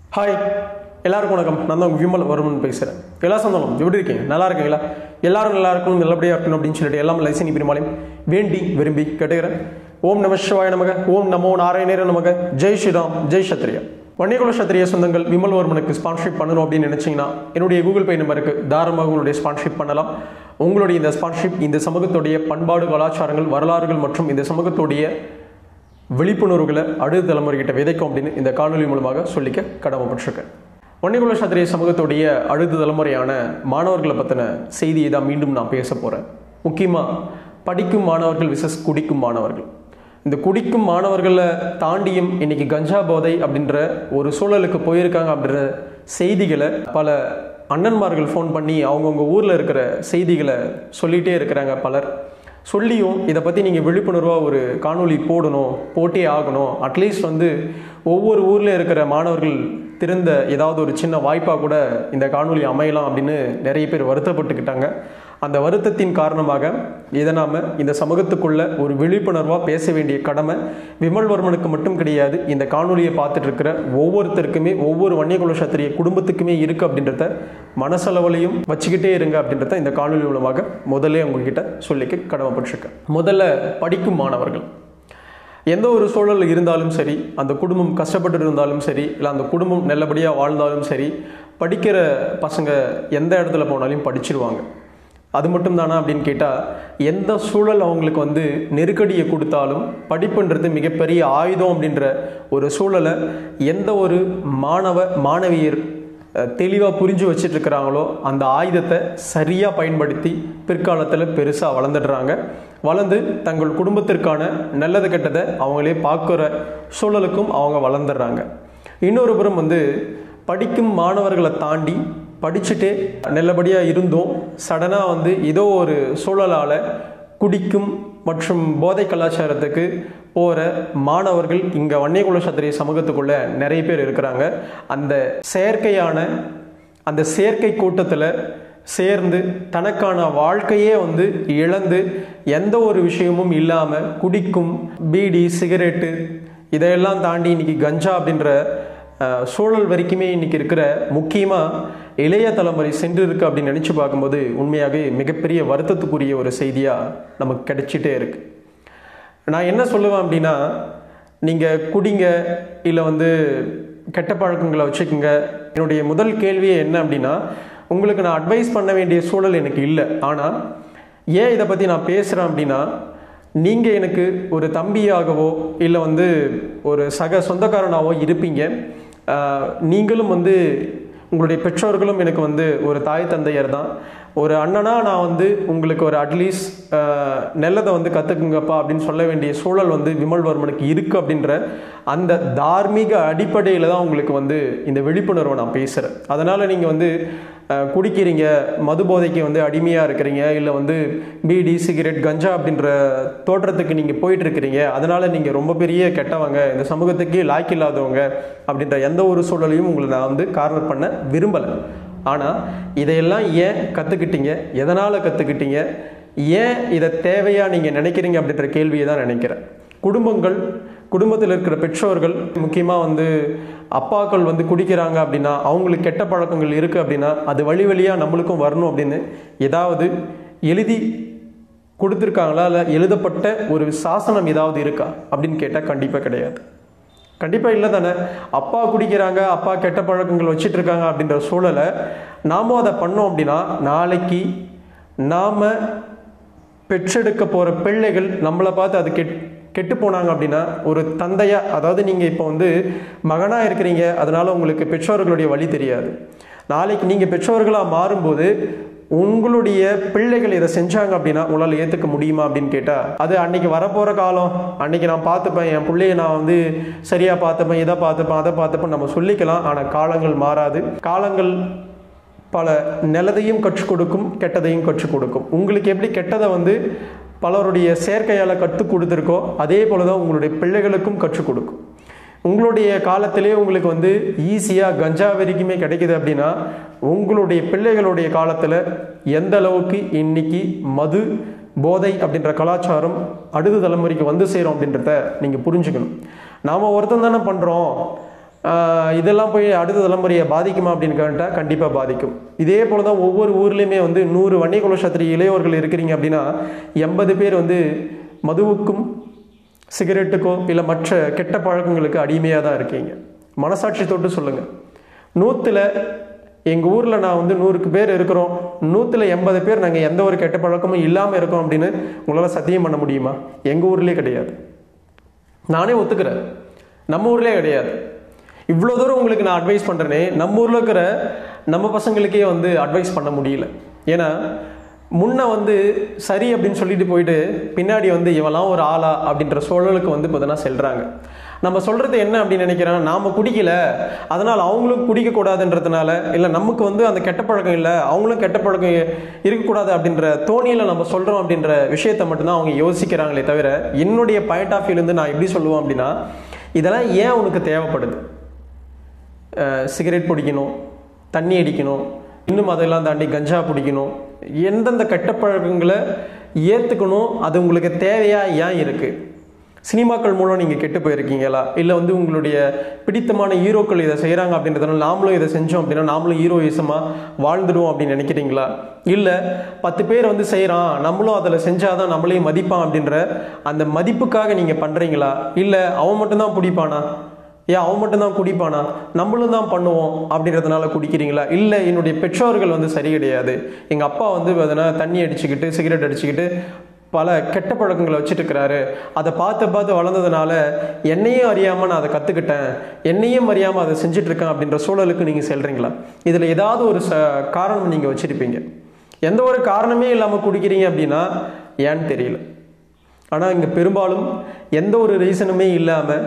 hi எல்லாருக்கும் வணக்கம் நான் தான் விமல் வருமன் பேசுகிறேன் எல்லா சொந்தம் எப்படி இருக்கீங்க நல்லா இருக்கீங்களா எல்லாரும் நல்லா இருக்கணும் நல்லபடியாக இருக்கணும் அப்படின்னு சொல்லிட்டு எல்லாம் லைசனி பெருமாளையும் வேண்டி விரும்பி கேட்டுக்கிறேன் ஓம் நம சிவாய நமக ஓம் நமோ நாராயணேர நமக ஜெய் ஸ்ரீராம் ஜெய் சத்ரியா வன்னியகுல சத்திரிய சொந்தங்கள் விமல் வர்மனுக்கு ஸ்பான்ஷிப் பண்ணணும் அப்படின்னு நினைச்சீங்கன்னா என்னுடைய கூகுள் பே நம்பருக்கு தாராளமாக உங்களுடைய ஸ்பான்ஷிப் பண்ணலாம் உங்களுடைய இந்த ஸ்பான்ஷிப் இந்த சமூகத்துடைய பண்பாடு கலாச்சாரங்கள் வரலாறுகள் மற்றும் இந்த சமூகத்துடைய விழிப்புணர்வுகளை அடுத்த தலைமுறைகிட்ட விதைக்கும் அப்படின்னு இந்த காணொலி மூலமாக சொல்லிக்க கடமைப்பட்டிருக்கேன் வன்னிகுல சத்திரிய சமூகத்துடைய அடுத்த தலைமுறையான மாணவர்களை பற்றின செய்தியை தான் மீண்டும் நான் பேச போகிறேன் முக்கியமாக படிக்கும் மாணவர்கள் விசஸ் குடிக்கும் மாணவர்கள் இந்த குடிக்கும் மாணவர்களை தாண்டியும் இன்னைக்கு கஞ்சா போதை அப்படின்ற ஒரு சூழலுக்கு போயிருக்காங்க அப்படின்ற செய்திகளை பல அண்ணன்மார்கள் ஃபோன் பண்ணி அவங்கவுங்க ஊரில் இருக்கிற செய்திகளை சொல்லிகிட்டே இருக்கிறாங்க பலர் சொல்லியும் இதை பற்றி நீங்கள் விழிப்புணர்வாக ஒரு காணொளி போடணும் போட்டே ஆகணும் அட்லீஸ்ட் வந்து ஒவ்வொரு ஊரில் இருக்கிற மாணவர்கள் திறந்த ஏதாவது ஒரு சின்ன வாய்ப்பாக கூட இந்த காணொளி அமையலாம் அப்படின்னு நிறைய பேர் வருத்தப்பட்டுக்கிட்டாங்க அந்த வருத்தத்தின் காரணமாக இதை நாம் இந்த சமூகத்துக்குள்ள ஒரு விழிப்புணர்வாக பேச வேண்டிய கடமை விமல்வர்மனுக்கு மட்டும் கிடையாது இந்த காணொலியை பார்த்துட்டு இருக்கிற ஒவ்வொருத்தருக்குமே ஒவ்வொரு வன்னியகுல சத்திரிய குடும்பத்துக்குமே இருக்குது அப்படின்றத மனசளவுலையும் வச்சுக்கிட்டே இருங்க அப்படின்றத இந்த காணொலி மூலமாக முதல்ல உங்ககிட்ட சொல்லிக்க கடமைப்பட்டிருக்கேன் முதல்ல படிக்கும் மாணவர்கள் எந்த ஒரு சூழல் இருந்தாலும் சரி அந்த குடும்பம் கஷ்டப்பட்டு இருந்தாலும் சரி இல்லை அந்த குடும்பம் நல்லபடியாக வாழ்ந்தாலும் சரி படிக்கிற பசங்க எந்த இடத்துல போனாலும் படிச்சிருவாங்க அது மட்டும் தானா அப்படின்னு கேட்டால் எந்த சூழல் அவங்களுக்கு வந்து நெருக்கடியை கொடுத்தாலும் படிப்புன்றது மிகப்பெரிய ஆயுதம் அப்படின்ற ஒரு சூழலை எந்த ஒரு மாணவ மாணவியர் தெளிவாக புரிஞ்சு வச்சுட்டு இருக்கிறாங்களோ அந்த ஆயுதத்தை சரியாக பயன்படுத்தி பிற்காலத்தில் பெருசாக வளர்ந்துடுறாங்க வளர்ந்து தங்கள் குடும்பத்திற்கான நல்லது கெட்டதை அவங்களே பார்க்குற சூழலுக்கும் அவங்க வளர்ந்துடுறாங்க இன்னொரு புறம் வந்து படிக்கும் மாணவர்களை தாண்டி படிச்சுட்டே நல்லபடியாக இருந்தும் சடனாக வந்து ஏதோ ஒரு சூழலால் குடிக்கும் மற்றும் போதை கலாச்சாரத்துக்கு போகிற மாணவர்கள் இங்கே வன்னியகுல சத்திரிய சமூகத்துக்குள்ள நிறைய பேர் இருக்கிறாங்க அந்த செயற்கையான அந்த செயற்கை கூட்டத்தில் சேர்ந்து தனக்கான வாழ்க்கையே வந்து இழந்து எந்த ஒரு விஷயமும் இல்லாமல் குடிக்கும் பீடி சிகரெட்டு இதையெல்லாம் தாண்டி இன்னைக்கு கஞ்சா அப்படின்ற சூழல் வரைக்குமே இன்னைக்கு இருக்கிற முக்கியமாக இளைய தலைமுறை சென்று இருக்கு அப்படின்னு நினச்சி பார்க்கும்போது உண்மையாகவே மிகப்பெரிய வருத்தத்துக்குரிய ஒரு செய்தியாக நமக்கு கிடைச்சிட்டே இருக்கு நான் என்ன சொல்லுவேன் அப்படின்னா நீங்கள் குடிங்க இல்லை வந்து கெட்ட பழக்கங்களை வச்சுக்கோங்க என்னுடைய முதல் கேள்வியே என்ன அப்படின்னா உங்களுக்கு நான் அட்வைஸ் பண்ண வேண்டிய சூழல் எனக்கு இல்லை ஆனால் ஏன் இதை பற்றி நான் பேசுகிறேன் அப்படின்னா நீங்கள் எனக்கு ஒரு தம்பியாகவோ இல்லை வந்து ஒரு சக சொந்தக்காரனாகவோ இருப்பீங்க நீங்களும் வந்து உங்களுடைய பெற்றோர்களும் எனக்கு வந்து ஒரு தாய் தந்தையர் தான் ஒரு அண்ணனா நான் வந்து உங்களுக்கு ஒரு அட்லீஸ்ட் நல்லதை வந்து கற்றுக்குங்கப்பா அப்படின்னு சொல்ல வேண்டிய சூழல் வந்து விமல்வர்மனுக்கு இருக்குது அப்படின்ற அந்த தார்மீக அடிப்படையில் தான் உங்களுக்கு வந்து இந்த விழிப்புணர்வை நான் பேசுகிறேன் அதனால் நீங்கள் வந்து குடிக்கிறீங்க மது போதைக்கு வந்து அடிமையாக இருக்கிறீங்க இல்லை வந்து பீடி சிகரெட் கஞ்சா அப்படின்ற தோற்றத்துக்கு நீங்கள் போயிட்டு இருக்கிறீங்க அதனால் நீங்கள் ரொம்ப பெரிய கெட்டவங்க இந்த சமூகத்துக்கே லாய்க்கு இல்லாதவங்க அப்படின்ற எந்த ஒரு சூழலையும் உங்களை நான் வந்து கார்னர் பண்ண விரும்பலை ஆனால் இதையெல்லாம் ஏன் கற்றுக்கிட்டீங்க எதனால் கற்றுக்கிட்டீங்க ஏன் இதை தேவையாக நீங்கள் நினைக்கிறீங்க அப்படின்ற கேள்வியை தான் நினைக்கிறேன் குடும்பங்கள் குடும்பத்தில் இருக்கிற பெற்றோர்கள் முக்கியமாக வந்து அப்பாக்கள் வந்து குடிக்கிறாங்க அப்படின்னா அவங்களுக்கு கெட்ட பழக்கங்கள் இருக்குது அப்படின்னா அது வழி வழியாக நம்மளுக்கும் வரணும் அப்படின்னு ஏதாவது எழுதி கொடுத்துருக்காங்களா இல்லை எழுதப்பட்ட ஒரு சாசனம் ஏதாவது இருக்கா அப்படின்னு கேட்டால் கண்டிப்பாக கிடையாது கண்டிப்பாக இல்லை தானே அப்பா குடிக்கிறாங்க அப்பா கெட்ட பழக்கங்கள் வச்சுட்டு இருக்காங்க அப்படின்ற சூழலை நாமும் அதை பண்ணோம் அப்படின்னா நாளைக்கு நாம் பெற்றெடுக்க போகிற பிள்ளைகள் நம்மளை பார்த்து அது கெட் கெட்டு போனாங்க அப்படின்னா ஒரு தந்தையாக அதாவது நீங்கள் இப்போ வந்து மகனாக இருக்கிறீங்க அதனால் உங்களுக்கு பெற்றோர்களுடைய வழி தெரியாது நாளைக்கு நீங்கள் பெற்றோர்களாக மாறும்போது உங்களுடைய பிள்ளைகள் இதை செஞ்சாங்க அப்படின்னா உங்களால் ஏற்றுக்க முடியுமா அப்படின்னு கேட்டால் அது அன்னைக்கு வரப்போகிற காலம் அன்னைக்கு நான் பார்த்துப்பேன் என் பிள்ளைய நான் வந்து சரியாக பார்த்துப்பேன் இதை பார்த்துப்பேன் அதை பார்த்துப்பேன் நம்ம சொல்லிக்கலாம் ஆனால் காலங்கள் மாறாது காலங்கள் பல நல்லதையும் கற்றுக் கொடுக்கும் கெட்டதையும் கற்றுக் கொடுக்கும் உங்களுக்கு எப்படி கெட்டதை வந்து பலருடைய செயற்கையால் கற்றுக் கொடுத்துருக்கோ அதே போல தான் உங்களுடைய பிள்ளைகளுக்கும் கற்றுக் கொடுக்கும் உங்களுடைய காலத்திலே உங்களுக்கு வந்து ஈஸியாக கஞ்சா வரைக்குமே கிடைக்குது அப்படின்னா உங்களுடைய பிள்ளைகளுடைய காலத்தில் எந்த அளவுக்கு இன்னைக்கு மது போதை அப்படின்ற கலாச்சாரம் அடுத்த தலைமுறைக்கு வந்து சேரும் அப்படின்றத நீங்கள் புரிஞ்சுக்கணும் நாம் ஒருத்தன் தானே பண்ணுறோம் ஆஹ் இதெல்லாம் போய் அடுத்த தலைமுறையை பாதிக்குமா அப்படின்னு கேட்டால் கண்டிப்பாக பாதிக்கும் இதே போல தான் ஒவ்வொரு ஊர்லேயுமே வந்து நூறு வன்னியகுல சத்திரி இளையோர்கள் இருக்கிறீங்க அப்படின்னா எண்பது பேர் வந்து மதுவுக்கும் சிகரெட்டுக்கோ இல்லை மற்ற கெட்ட பழக்கங்களுக்கு அடிமையாக தான் இருக்கீங்க மனசாட்சி தொட்டு சொல்லுங்கள் நூற்றில் எங்கள் ஊரில் நான் வந்து நூறுக்கு பேர் இருக்கிறோம் நூற்றில் எண்பது பேர் நாங்கள் எந்த ஒரு கெட்ட பழக்கமும் இல்லாமல் இருக்கோம் அப்படின்னு உங்களால் சத்தியம் பண்ண முடியுமா எங்கள் ஊர்லேயே கிடையாது நானே ஒத்துக்கிறேன் நம்ம ஊர்லேயே கிடையாது இவ்வளோ தூரம் உங்களுக்கு நான் அட்வைஸ் பண்ணுறேனே நம்ம ஊரில் இருக்கிற நம்ம பசங்களுக்கே வந்து அட்வைஸ் பண்ண முடியல ஏன்னா முன்ன வந்து சரி அப்படின்னு சொல்லிட்டு போயிட்டு பின்னாடி வந்து இவெல்லாம் ஒரு ஆளா அப்படின்ற சூழலுக்கு வந்து பார்த்தீங்கன்னா செல்றாங்க நம்ம சொல்றது என்ன அப்படின்னு நினைக்கிறோம் நாம குடிக்கல அதனால் அவங்களும் குடிக்கக்கூடாதுன்றதுனால இல்லை நமக்கு வந்து அந்த கெட்ட பழக்கம் இல்லை அவங்களும் கெட்ட பழக்கம் இருக்கக்கூடாது அப்படின்ற தோணியில் நம்ம சொல்கிறோம் அப்படின்ற விஷயத்தை மட்டும்தான் அவங்க யோசிக்கிறாங்களே தவிர என்னுடைய பாயிண்ட் ஆஃப் வியூலேருந்து நான் எப்படி சொல்லுவேன் அப்படின்னா இதெல்லாம் ஏன் உனக்கு தேவைப்படுது அஹ் சிகரெட் பிடிக்கணும் தண்ணி அடிக்கணும் இன்னும் அதெல்லாம் தாண்டி கஞ்சா பிடிக்கணும் எந்தெந்த கெட்ட பழக்கங்களை ஏற்றுக்கணும் அது உங்களுக்கு தேவையா ஏன் இருக்குது சினிமாக்கள் மூலம் நீங்கள் கெட்டு போயிருக்கீங்களா இல்லை வந்து உங்களுடைய பிடித்தமான ஹீரோக்கள் இதை செய்கிறாங்க அப்படின்றதுனால நாமளும் இதை செஞ்சோம் அப்படின்னா நாமளும் ஹீரோயிசமாக வாழ்ந்துடுவோம் அப்படின்னு நினைக்கிறீங்களா இல்லை பத்து பேர் வந்து செய்கிறான் நம்மளும் அதில் செஞ்சாதான் நம்மளையும் மதிப்பான் அப்படின்ற அந்த மதிப்புக்காக நீங்கள் பண்ணுறீங்களா இல்லை அவன் மட்டும்தான் பிடிப்பானா ஏன் அவன் மட்டும்தான் குடிப்பானா நம்மளும் தான் பண்ணுவோம் அப்படின்றதுனால குடிக்கிறீங்களா இல்லை என்னுடைய பெற்றோர்கள் வந்து சரி கிடையாது எங்கள் அப்பா வந்து எதனா தண்ணி அடிச்சுக்கிட்டு சிகரெட் அடிச்சுக்கிட்டு பல கெட்ட பழக்கங்களை வச்சுட்டு இருக்கிறாரு அதை பார்த்து பார்த்து வளர்ந்ததுனால என்னையும் அறியாமல் நான் அதை கற்றுக்கிட்டேன் என்னையும் அறியாமல் அதை செஞ்சுட்டு இருக்கேன் அப்படின்ற சூழலுக்கு நீங்கள் செல்றீங்களா இதில் ஏதாவது ஒரு ச காரணம் நீங்கள் வச்சுருப்பீங்க எந்த ஒரு காரணமே இல்லாமல் குடிக்கிறீங்க அப்படின்னா ஏன்னு தெரியல ஆனால் இங்கே பெரும்பாலும் எந்த ஒரு ரீசனுமே இல்லாமல்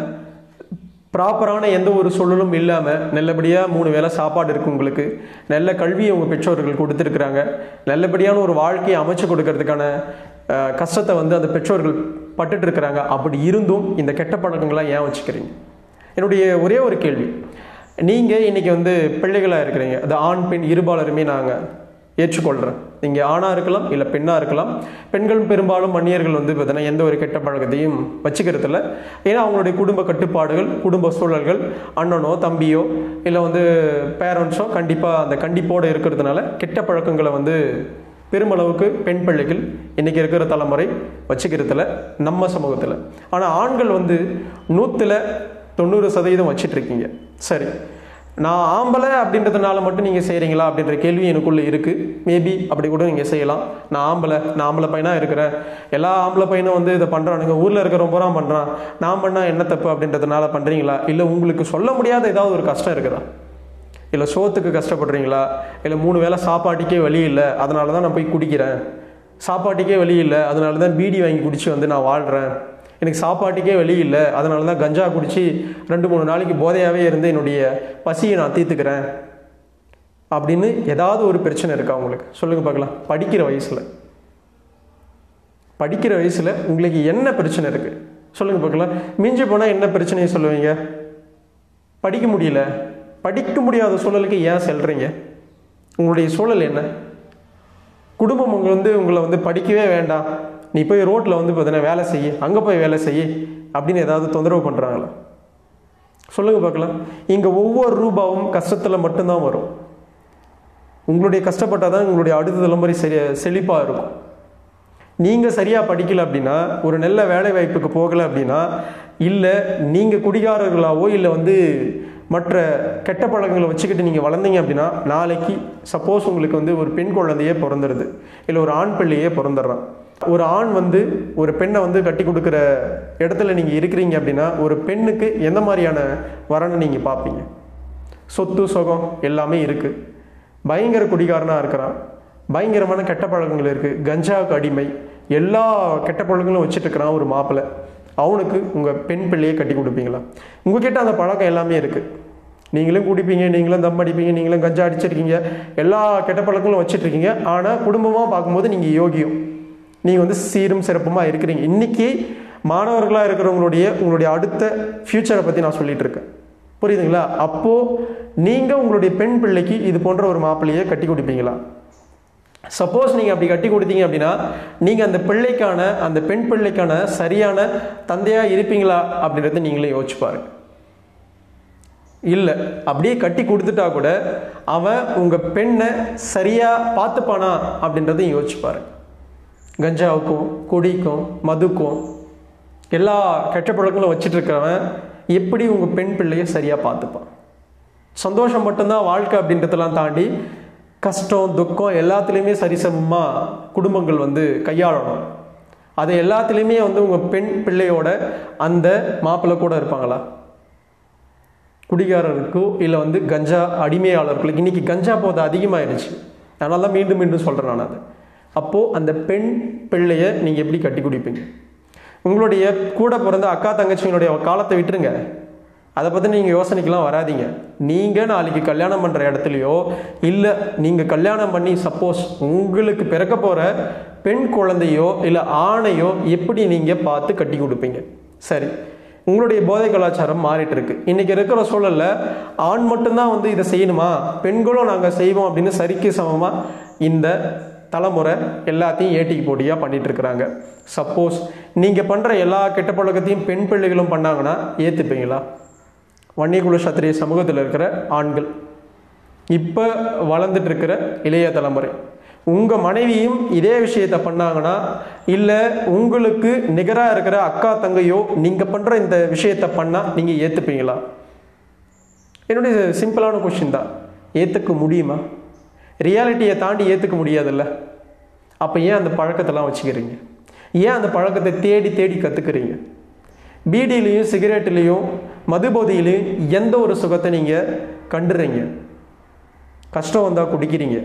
ப்ராப்பரான எந்த ஒரு சூழலும் இல்லாமல் நல்லபடியாக மூணு வேளை சாப்பாடு இருக்கு உங்களுக்கு நல்ல கல்வியை உங்கள் பெற்றோர்கள் கொடுத்துருக்குறாங்க நல்லபடியான ஒரு வாழ்க்கையை அமைச்சு கொடுக்கறதுக்கான அஹ், கஷ்டத்தை வந்து அந்த பெற்றோர்கள் பட்டுட்டு இருக்கிறாங்க அப்படி இருந்தும் இந்த கெட்ட பழக்கங்கள்லாம் ஏன் வச்சுக்கிறீங்க என்னுடைய ஒரே ஒரு கேள்வி நீங்கள் இன்னைக்கு வந்து பிள்ளைகளாக இருக்கிறீங்க அது ஆண் பெண் இருபாலருமே நாங்கள் ஏற்றுக்கொள்கிறேன் நீங்கள் ஆணாக இருக்கலாம் இல்லை பெண்ணாக இருக்கலாம் பெண்கள் பெரும்பாலும் மன்னியர்கள் வந்து பார்த்தீங்கன்னா எந்த ஒரு கெட்ட பழக்கத்தையும் வச்சுக்கிறது இல்லை ஏன்னா அவங்களுடைய குடும்ப கட்டுப்பாடுகள் குடும்ப சூழல்கள் அண்ணனோ தம்பியோ இல்லை வந்து பேரண்ட்ஸோ கண்டிப்பாக அந்த கண்டிப்போடு இருக்கிறதுனால கெட்ட பழக்கங்களை வந்து பெருமளவுக்கு பெண் பிள்ளைகள் இன்றைக்கி இருக்கிற தலைமுறை வச்சுக்கிறதுல நம்ம சமூகத்தில் ஆனால் ஆண்கள் வந்து நூற்றில் தொண்ணூறு சதவீதம் வச்சிட்டு இருக்கீங்க சரி நான் ஆம்பளை அப்படின்றதுனால மட்டும் நீங்கள் செய்கிறீங்களா அப்படின்ற கேள்வி எனக்குள்ளே இருக்குது மேபி அப்படி கூட நீங்கள் செய்யலாம் நான் ஆம்பளை நான் ஆம்பளை பையனாக இருக்கிறேன் எல்லா ஆம்பளை பையனும் வந்து இதை பண்ணுறானுங்க ஊரில் இருக்கிறவன் பூரா பண்ணுறான் நான் பண்ணால் என்ன தப்பு அப்படின்றதுனால பண்ணுறீங்களா இல்லை உங்களுக்கு சொல்ல முடியாத ஏதாவது ஒரு கஷ்டம் இருக்குதா இல்லை சோத்துக்கு கஷ்டப்படுறீங்களா இல்லை மூணு வேளை சாப்பாட்டுக்கே வழி இல்லை அதனால தான் நான் போய் குடிக்கிறேன் சாப்பாட்டுக்கே வழி இல்லை அதனால தான் பீடி வாங்கி குடிச்சு வந்து நான் வாழ்கிறேன் எனக்கு சாப்பாட்டுக்கே வழி இல்லை அதனால தான் கஞ்சா குடிச்சு ரெண்டு மூணு நாளைக்கு போதையாகவே இருந்து என்னுடைய பசியை நான் தீர்த்துக்கிறேன் அப்படின்னு ஏதாவது ஒரு பிரச்சனை இருக்கா உங்களுக்கு சொல்லுங்கள் பார்க்கலாம் படிக்கிற வயசில் படிக்கிற வயசில் உங்களுக்கு என்ன பிரச்சனை இருக்குது சொல்லுங்கள் பார்க்கலாம் மிஞ்சி போனால் என்ன பிரச்சனையை சொல்லுவீங்க படிக்க முடியல படிக்க முடியாத சூழலுக்கு ஏன் செல்றீங்க உங்களுடைய சூழல் என்ன குடும்பம் உங்களை வந்து உங்களை வந்து படிக்கவே வேண்டாம் நீ போய் ரோட்டில் வந்து பார்த்தீங்கன்னா வேலை செய்ய அங்கே போய் வேலை செய்ய அப்படின்னு ஏதாவது தொந்தரவு பண்ணுறாங்களா சொல்லுங்க பார்க்கலாம் இங்கே ஒவ்வொரு ரூபாவும் கஷ்டத்தில் மட்டும்தான் வரும் உங்களுடைய கஷ்டப்பட்டால் தான் உங்களுடைய அடுத்த தலைமுறை சரி செழிப்பாக இருக்கும் நீங்கள் சரியாக படிக்கல அப்படின்னா ஒரு நல்ல வேலை வாய்ப்புக்கு போகலை அப்படின்னா இல்லை நீங்கள் குடிகாரர்களாவோ இல்லை வந்து மற்ற கெட்ட பழக்கங்களை வச்சுக்கிட்டு நீங்கள் வளர்ந்தீங்க அப்படின்னா நாளைக்கு சப்போஸ் உங்களுக்கு வந்து ஒரு பெண் குழந்தையே பிறந்துடுது இல்லை ஒரு ஆண் பிள்ளையே பிறந்துடுறான் ஒரு ஆண் வந்து ஒரு பெண்ணை வந்து கட்டி கொடுக்குற இடத்துல நீங்கள் இருக்கிறீங்க அப்படின்னா ஒரு பெண்ணுக்கு எந்த மாதிரியான வரனை நீங்கள் பார்ப்பீங்க சொத்து சுகம் எல்லாமே இருக்குது பயங்கர குடிகாரனாக இருக்கிறான் பயங்கரமான கெட்ட பழக்கங்கள் இருக்குது கஞ்சாவுக்கு அடிமை எல்லா கெட்ட பழக்கங்களும் வச்சுட்டு இருக்கிறான் ஒரு மாப்பிள்ளை அவனுக்கு உங்கள் பெண் பிள்ளையை கட்டி கொடுப்பீங்களா உங்ககிட்ட அந்த பழக்கம் எல்லாமே இருக்குது நீங்களும் குடிப்பீங்க நீங்களும் தம் அடிப்பீங்க நீங்களும் கஞ்சா அடிச்சிருக்கீங்க எல்லா கெட்ட பழக்கங்களும் வச்சுட்டு இருக்கீங்க ஆனால் குடும்பமாக பார்க்கும்போது நீங்கள் யோகியம் நீங்கள் வந்து சீரும் சிறப்புமாக இருக்கிறீங்க இன்னைக்கு மாணவர்களாக இருக்கிறவங்களுடைய உங்களுடைய அடுத்த ஃப்யூச்சரை பற்றி நான் சொல்லிட்டு இருக்கேன் புரியுதுங்களா அப்போது நீங்கள் உங்களுடைய பெண் பிள்ளைக்கு இது போன்ற ஒரு மாப்பிள்ளையை கட்டி கொடுப்பீங்களா சப்போஸ் நீங்கள் அப்படி கட்டி கொடுத்தீங்க அப்படின்னா நீங்கள் அந்த பிள்ளைக்கான அந்த பெண் பிள்ளைக்கான சரியான தந்தையாக இருப்பீங்களா அப்படின்றத நீங்களே யோசிச்சு பாருங்க இல்லை அப்படியே கட்டி கொடுத்துட்டா கூட அவன் உங்கள் பெண்ணை சரியாக பார்த்துப்பானா அப்படின்றதையும் யோசிச்சு பாரு கஞ்சாவுக்கும் குடிக்கும் மதுக்கும் எல்லா கெட்ட பழக்கங்களும் வச்சுட்டு இருக்கிறவன் எப்படி உங்கள் பெண் பிள்ளையை சரியாக பார்த்துப்பான் சந்தோஷம் மட்டும்தான் வாழ்க்கை அப்படின்றதெல்லாம் தாண்டி கஷ்டம் துக்கம் எல்லாத்துலேயுமே சரிசமமாக குடும்பங்கள் வந்து கையாளணும் அது எல்லாத்துலேயுமே வந்து உங்கள் பெண் பிள்ளையோட அந்த மாப்பிள்ளை கூட இருப்பாங்களா குடிகாரருக்கோ இல்லை வந்து கஞ்சா அடிமையாளர்களுக்கு இன்றைக்கி கஞ்சா போதை அதிகமாகிடுச்சு அதனால தான் மீண்டும் மீண்டும் சொல்கிறேன் நான் அது அப்போது அந்த பெண் பிள்ளையை நீங்கள் எப்படி கட்டி குடிப்பீங்க உங்களுடைய கூட பிறந்த அக்கா தங்கச்சிங்களுடைய காலத்தை விட்டுருங்க அதை பற்றி நீங்கள் யோசனைக்கெலாம் வராதீங்க நீங்கள் நாளைக்கு கல்யாணம் பண்ணுற இடத்துலையோ இல்லை நீங்கள் கல்யாணம் பண்ணி சப்போஸ் உங்களுக்கு பிறக்க போகிற பெண் குழந்தையோ இல்லை ஆணையோ எப்படி நீங்கள் பார்த்து கட்டி கொடுப்பீங்க சரி உங்களுடைய போதை கலாச்சாரம் மாறிட்டு இருக்கு இன்னைக்கு இருக்கிற சூழல்ல ஆண் மட்டும்தான் வந்து இதை செய்யணுமா பெண்களும் நாங்கள் செய்வோம் அப்படின்னு சரிக்கு சமமாக இந்த தலைமுறை எல்லாத்தையும் ஏட்டிக்கு போட்டியாக பண்ணிட்டு இருக்கிறாங்க சப்போஸ் நீங்கள் பண்ணுற எல்லா கெட்ட பழக்கத்தையும் பெண் பிள்ளைகளும் பண்ணாங்கன்னா ஏற்றுப்பீங்களா வன்னியகுல சத்திரிய சமூகத்தில் இருக்கிற ஆண்கள் இப்போ வளர்ந்துட்டு இருக்கிற இளைய தலைமுறை உங்கள் மனைவியும் இதே விஷயத்த பண்ணாங்கன்னா இல்லை உங்களுக்கு நிகராக இருக்கிற அக்கா தங்கையோ நீங்கள் பண்ணுற இந்த விஷயத்த பண்ணால் நீங்கள் ஏற்றுப்பீங்களா என்னுடைய சிம்பிளான கொஷின் தான் ஏற்றுக்க முடியுமா ரியாலிட்டியை தாண்டி ஏற்றுக்க முடியாதுல்ல அப்போ ஏன் அந்த பழக்கத்தெல்லாம் வச்சுக்கிறீங்க ஏன் அந்த பழக்கத்தை தேடி தேடி கற்றுக்குறீங்க பீடியிலையும் சிகரெட்லேயும் மதுபோதையிலையும் எந்த ஒரு சுகத்தை நீங்கள் கண்டுறீங்க கஷ்டம் வந்தால் குடிக்கிறீங்க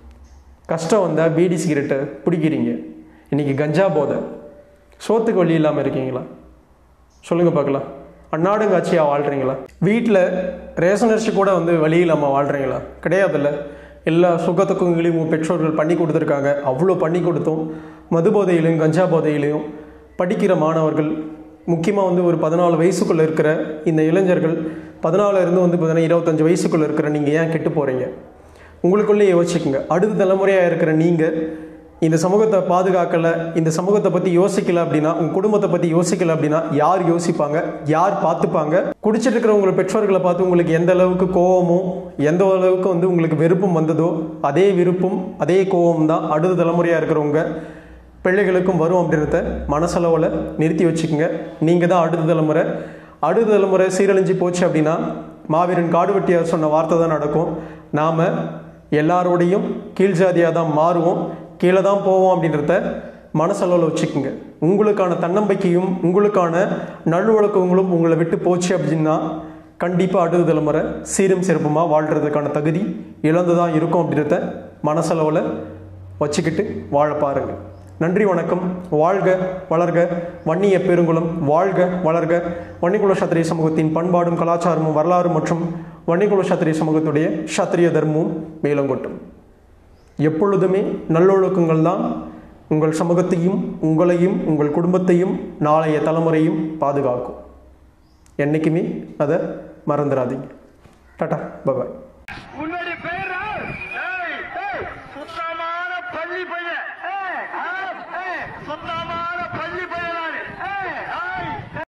கஷ்டம் வந்தால் பீடி சிகரெட்டை பிடிக்கிறீங்க இன்றைக்கி கஞ்சா போதை சோத்துக்கு வழி இல்லாமல் இருக்கீங்களா சொல்லுங்கள் பார்க்கலாம் அன்னாடுங்காட்சியாக வாழ்கிறீங்களா வீட்டில் ரேஷன் அரிசி கூட வந்து வழி இல்லாமல் வாழ்கிறீங்களா கிடையாதுல்ல எல்லா சுகத்துக்கும் எங்களையும் உங்கள் பெற்றோர்கள் பண்ணி கொடுத்துருக்காங்க அவ்வளோ பண்ணி கொடுத்தோம் மது போதையிலையும் கஞ்சா போதையிலையும் படிக்கிற மாணவர்கள் முக்கியமாக வந்து ஒரு பதினாலு வயசுக்குள்ளே இருக்கிற இந்த இளைஞர்கள் பதினாலுல இருந்து வந்து பார்த்தீங்கன்னா இருபத்தஞ்சு வயசுக்குள்ளே இருக்கிற நீங்கள் ஏன் கெட்டு போகிறீங்க உங்களுக்குள்ளே யோசிச்சுக்கோங்க அடுத்த தலைமுறையாக இருக்கிற நீங்கள் இந்த சமூகத்தை பாதுகாக்கலை இந்த சமூகத்தை பற்றி யோசிக்கல அப்படின்னா உங்கள் குடும்பத்தை பற்றி யோசிக்கல அப்படின்னா யார் யோசிப்பாங்க யார் பார்த்துப்பாங்க குடிச்சிட்டு இருக்கிற உங்களை பெற்றோர்களை பார்த்து உங்களுக்கு எந்த அளவுக்கு கோவமோ எந்த அளவுக்கு வந்து உங்களுக்கு வெறுப்பும் வந்ததோ அதே விருப்பம் அதே கோவம் தான் அடுத்த தலைமுறையாக இருக்கிறவங்க பிள்ளைகளுக்கும் வரும் அப்படின்றத மனசளவில் நிறுத்தி வச்சுக்கோங்க நீங்கள் தான் அடுத்த தலைமுறை அடுத்த தலைமுறை சீரழிஞ்சு போச்சு அப்படின்னா மாவீரன் காடுவெட்டியார் சொன்ன வார்த்தை தான் நடக்கும் நாம் எல்லாரோடையும் கீழ் ஜாதியாக தான் மாறுவோம் கீழே தான் போவோம் அப்படின்றத மனசளவில் வச்சுக்கோங்க உங்களுக்கான தன்னம்பிக்கையும் உங்களுக்கான நல்வழக்கங்களும் உங்களை விட்டு போச்சு அப்படின்னா கண்டிப்பாக அடுத்த தலைமுறை சீரும் சிறப்புமாக வாழ்கிறதுக்கான தகுதி இழந்து தான் இருக்கும் அப்படின்றத மனசளவில் வச்சுக்கிட்டு வாழ பாருங்கள் நன்றி வணக்கம் வாழ்க வளர்க வன்னிய பெருங்குளம் வாழ்க வளர்க வன்னிக்குல சத்திரிய சமூகத்தின் பண்பாடும் கலாச்சாரமும் வரலாறு மற்றும் வன்னிக்குல சத்திரிய சமூகத்துடைய சத்திரிய தர்மமும் மேலங்கொட்டும் எப்பொழுதுமே நல்லொழுக்கங்கள் தான் உங்கள் சமூகத்தையும் உங்களையும் உங்கள் குடும்பத்தையும் நாளைய தலைமுறையும் பாதுகாக்கும் என்றைக்குமே அதை மறந்துடாதீங்க டாட்டா பபாய்